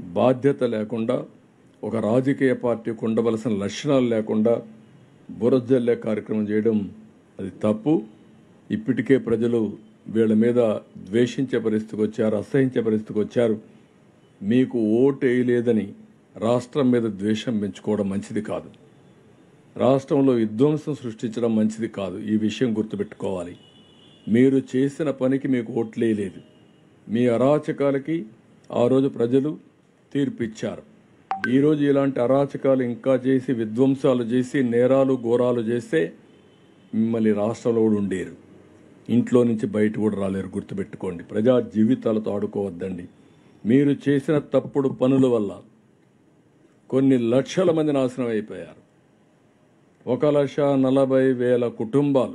బాధ్యత లేకుండా ఒక రాజకీయ పార్టీకి ఉండవలసిన లక్షణాలు లేకుండా బురజల్లే కార్యక్రమం చేయడం అది తప్పు ఇప్పటికే ప్రజలు వీళ్ళ మీద ద్వేషించే పరిస్థితికి వచ్చారు అసహించే పరిస్థితికి వచ్చారు మీకు ఓటు వేయలేదని రాష్ట్రం మీద ద్వేషం పెంచుకోవడం మంచిది కాదు రాష్ట్రంలో విధ్వంసం సృష్టించడం మంచిది కాదు ఈ విషయం గుర్తుపెట్టుకోవాలి మీరు చేసిన పనికి మీకు ఓట్లేయలేదు మీ అరాచకాలకి ఆ రోజు ప్రజలు తీర్పిచ్చారు ఈరోజు ఇలాంటి అరాచకాలు ఇంకా చేసి విధ్వంసాలు చేసి నేరాలు ఘోరాలు చేస్తే మిమ్మల్ని రాష్ట్రంలో కూడా ఉండేరు ఇంట్లో నుంచి బయట కూడా రాలేరు గుర్తుపెట్టుకోండి ప్రజా జీవితాలతో ఆడుకోవద్దండి మీరు చేసిన తప్పుడు పనుల వల్ల కొన్ని లక్షల మంది నాశనం అయిపోయారు ఒక లక్ష నలభై వేల కుటుంబాలు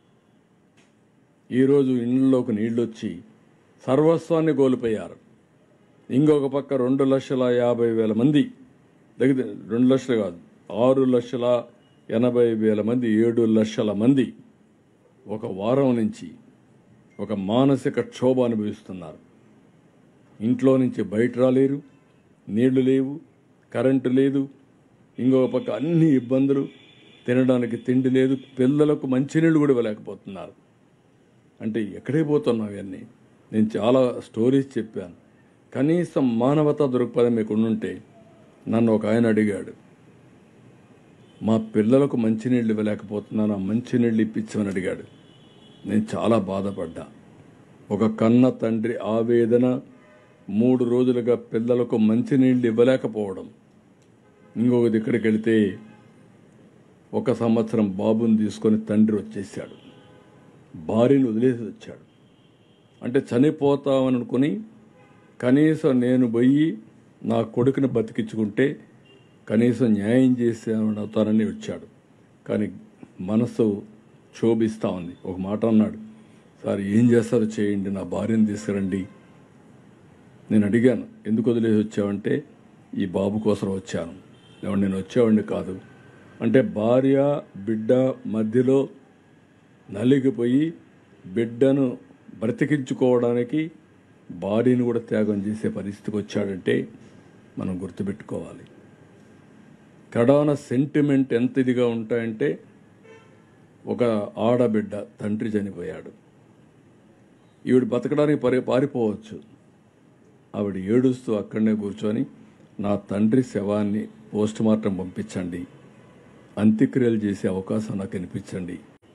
ఈరోజు ఇళ్ళలోకి నీళ్ళొచ్చి సర్వస్వాన్ని కోల్పోయారు ఇంకొక పక్క రెండు లక్షల యాభై వేల మంది దగ్గర రెండు లక్షలు కాదు ఆరు లక్షల ఎనభై వేల మంది ఏడు లక్షల మంది ఒక వారం నుంచి ఒక మానసిక క్షోభ అనుభవిస్తున్నారు ఇంట్లో నుంచి బయట రాలేరు నీళ్లు లేవు కరెంటు లేదు ఇంకొక పక్క అన్ని ఇబ్బందులు తినడానికి తిండి లేదు పిల్లలకు మంచినీళ్ళు కూడా ఇవ్వలేకపోతున్నారు అంటే ఎక్కడికి పోతున్నావు ఇవన్నీ నేను చాలా స్టోరీస్ చెప్పాను కనీసం మానవతా దృక్పథం మీకు ఉండుంటే నన్ను ఒక ఆయన అడిగాడు మా పిల్లలకు మంచినీళ్ళు ఇవ్వలేకపోతున్నాను ఆ మంచినీళ్ళు ఇప్పించమని అడిగాడు నేను చాలా బాధపడ్డా ఒక కన్న తండ్రి ఆవేదన మూడు రోజులుగా పిల్లలకు మంచినీళ్ళు ఇవ్వలేకపోవడం ఇంకొకటి ఇక్కడికి వెళితే ఒక సంవత్సరం బాబుని తీసుకొని తండ్రి వచ్చేసాడు భార్యను వదిలేసి వచ్చాడు అంటే చనిపోతామని అనుకుని కనీసం నేను పోయి నా కొడుకుని బతికించుకుంటే కనీసం న్యాయం చేసేవాడు అవుతానని వచ్చాడు కానీ మనసు క్షోభిస్తూ ఉంది ఒక మాట అన్నాడు సార్ ఏం చేస్తారో చేయండి నా భార్యను తీసుకురండి నేను అడిగాను ఎందుకు వదిలేసి వచ్చావంటే ఈ బాబు కోసం వచ్చాను లేవండి నేను వచ్చేవాడిని కాదు అంటే భార్య బిడ్డ మధ్యలో నలిగిపోయి బిడ్డను బ్రతికించుకోవడానికి భార్యను కూడా త్యాగం చేసే పరిస్థితికి వచ్చాడంటే మనం గుర్తుపెట్టుకోవాలి కడాన సెంటిమెంట్ ఎంత ఇదిగా ఉంటాయంటే ఒక ఆడబిడ్డ తండ్రి చనిపోయాడు ఈవిడ బతకడానికి పరి పారిపోవచ్చు ఆవిడ ఏడుస్తూ అక్కడనే కూర్చొని నా తండ్రి శవాన్ని పోస్ట్ మార్టం పంపించండి అంత్యక్రియలు చేసే అవకాశం నాకు కనిపించండి